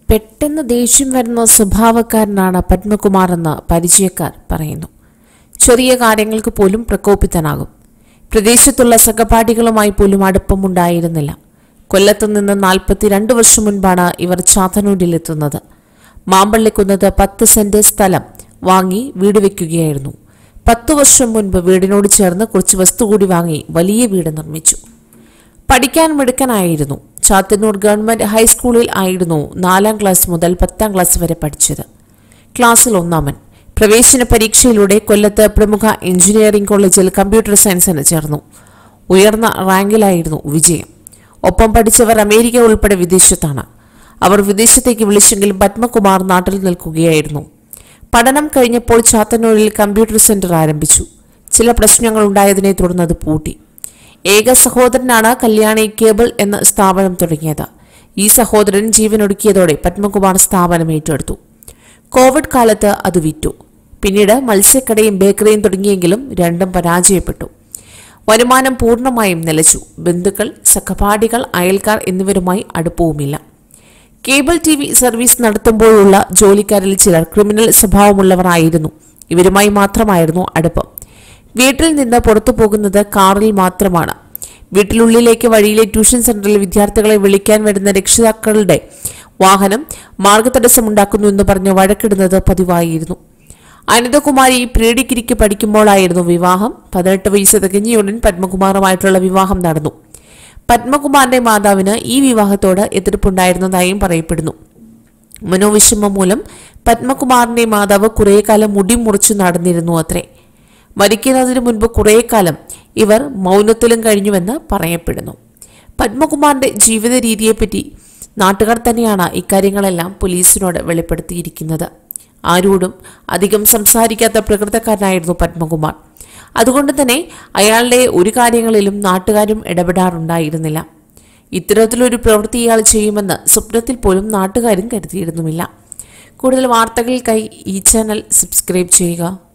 പെട്ടെന്ന് ദേഷ്യം വരുന്ന സ്വഭാവക്കാരനാണ് പത്മകുമാർ എന്ന് പരിചയക്കാർ പറയുന്നു ചെറിയ കാര്യങ്ങൾക്ക് പോലും പ്രകോപിതനാകും പ്രദേശത്തുള്ള സഹപാഠികളുമായി പോലും അടുപ്പമുണ്ടായിരുന്നില്ല കൊല്ലത്തു നിന്ന് നാൽപ്പത്തിരണ്ട് വർഷം മുൻപാണ് ഇവർ ചാത്തന്നൂരിലെത്തുന്നത് മാമ്പള്ളിക്കുന്നത് പത്ത് സെന്റ് സ്ഥലം വാങ്ങി വീട് വെക്കുകയായിരുന്നു പത്തു വർഷം മുൻപ് വീടിനോട് ചേർന്ന് കുറച്ച് വസ്തു കൂടി വാങ്ങി വലിയ വീട് നിർമ്മിച്ചു പഠിക്കാൻ മിടുക്കനായിരുന്നു ചാത്തന്നൂർ ഗവൺമെന്റ് ഹൈസ്കൂളിൽ ആയിരുന്നു നാലാം ക്ലാസ് മുതൽ പത്താം ക്ലാസ് വരെ പഠിച്ചത് ക്ലാസ്സിൽ ഒന്നാമൻ പ്രവേശന പരീക്ഷയിലൂടെ കൊല്ലത്ത് പ്രമുഖ എഞ്ചിനീയറിംഗ് കോളേജിൽ കമ്പ്യൂട്ടർ സയൻസിന് ചേർന്നു ഉയർന്ന റാങ്കിലായിരുന്നു വിജയം ഒപ്പം പഠിച്ചവർ അമേരിക്ക ഉൾപ്പെടെ വിദേശത്താണ് അവർ വിദേശത്തേക്ക് വിളിച്ചെങ്കിലും പത്മകുമാർ നാട്ടിൽ നിൽക്കുകയായിരുന്നു പഠനം കഴിഞ്ഞപ്പോൾ ചാത്തന്നൂരിൽ കമ്പ്യൂട്ടർ സെന്റർ ആരംഭിച്ചു ചില പ്രശ്നങ്ങൾ ഉണ്ടായതിനെ തുടർന്ന് അത് പൂട്ടി ഏക സഹോദരനാണ് കല്യാണി കേബിൾ എന്ന സ്ഥാപനം തുടങ്ങിയത് ഈ സഹോദരൻ ജീവനൊടുക്കിയതോടെ പത്മകുമാർ സ്ഥാപനം ഏറ്റെടുത്തു കോവിഡ് കാലത്ത് അത് വിറ്റു പിന്നീട് മത്സ്യക്കടയും ബേക്കറിയും തുടങ്ങിയെങ്കിലും രണ്ടും പരാജയപ്പെട്ടു വരുമാനം പൂർണ്ണമായും നിലച്ചു ബന്ധുക്കൾ സഹപാഠികൾ അയൽക്കാർ എന്നിവരുമായി അടുപ്പവുമില്ല കേബിൾ ടി വി സർവീസ് നടത്തുമ്പോഴുള്ള ജോലിക്കാരിൽ ചിലർ ക്രിമിനൽ സ്വഭാവമുള്ളവരായിരുന്നു ഇവരുമായി മാത്രമായിരുന്നു അടുപ്പം വീട്ടിൽ നിന്ന് പുറത്തു പോകുന്നത് കാറിൽ മാത്രമാണ് വീട്ടിനുള്ളിലേക്ക് വഴിയിലെ ട്യൂഷൻ സെന്ററിൽ വിദ്യാർത്ഥികളെ വിളിക്കാൻ വരുന്ന രക്ഷിതാക്കളുടെ വാഹനം മാർഗതടസ്സമുണ്ടാക്കുന്നു എന്ന് പറഞ്ഞ് വഴക്കിടുന്നത് പതിവായിരുന്നു അനിതകുമാരി പ്രീ ഡിഗ്രിക്ക് പഠിക്കുമ്പോഴായിരുന്നു വിവാഹം പതിനെട്ട് വയസ്സ് തികഞ്ഞയുടൻ പത്മകുമാറുമായിട്ടുള്ള വിവാഹം നടന്നു പത്മകുമാറിന്റെ മാതാവിന് ഈ വിവാഹത്തോട് എതിർപ്പുണ്ടായിരുന്നതായും പറയപ്പെടുന്നു മനോവിഷമം മൂലം പത്മകുമാറിന്റെ മാതാവ് കുറേ കാലം മുടി മുറിച്ചു നടന്നിരുന്നു അത്രേ മരിക്കുന്നതിന് മുൻപ് കുറേ കാലം ഇവർ മൗനത്തിലും കഴിഞ്ഞുവെന്ന് പറയപ്പെടുന്നു പത്മകുമാറിന്റെ ജീവിത രീതിയെപ്പറ്റി നാട്ടുകാർ തന്നെയാണ് ഇക്കാര്യങ്ങളെല്ലാം പോലീസിനോട് വെളിപ്പെടുത്തിയിരിക്കുന്നത് ആരോടും അധികം സംസാരിക്കാത്ത പ്രകൃതക്കാരനായിരുന്നു പത്മകുമാർ അതുകൊണ്ട് തന്നെ അയാളുടെ ഒരു കാര്യങ്ങളിലും നാട്ടുകാരും ഇടപെടാറുണ്ടായിരുന്നില്ല ഇത്തരത്തിലൊരു പ്രവൃത്തി ഇയാൾ ചെയ്യുമെന്ന് സ്വപ്നത്തിൽ പോലും നാട്ടുകാരും കരുതിയിരുന്നുമില്ല കൂടുതൽ വാർത്തകൾക്കായി ഈ ചാനൽ സബ്സ്ക്രൈബ് ചെയ്യുക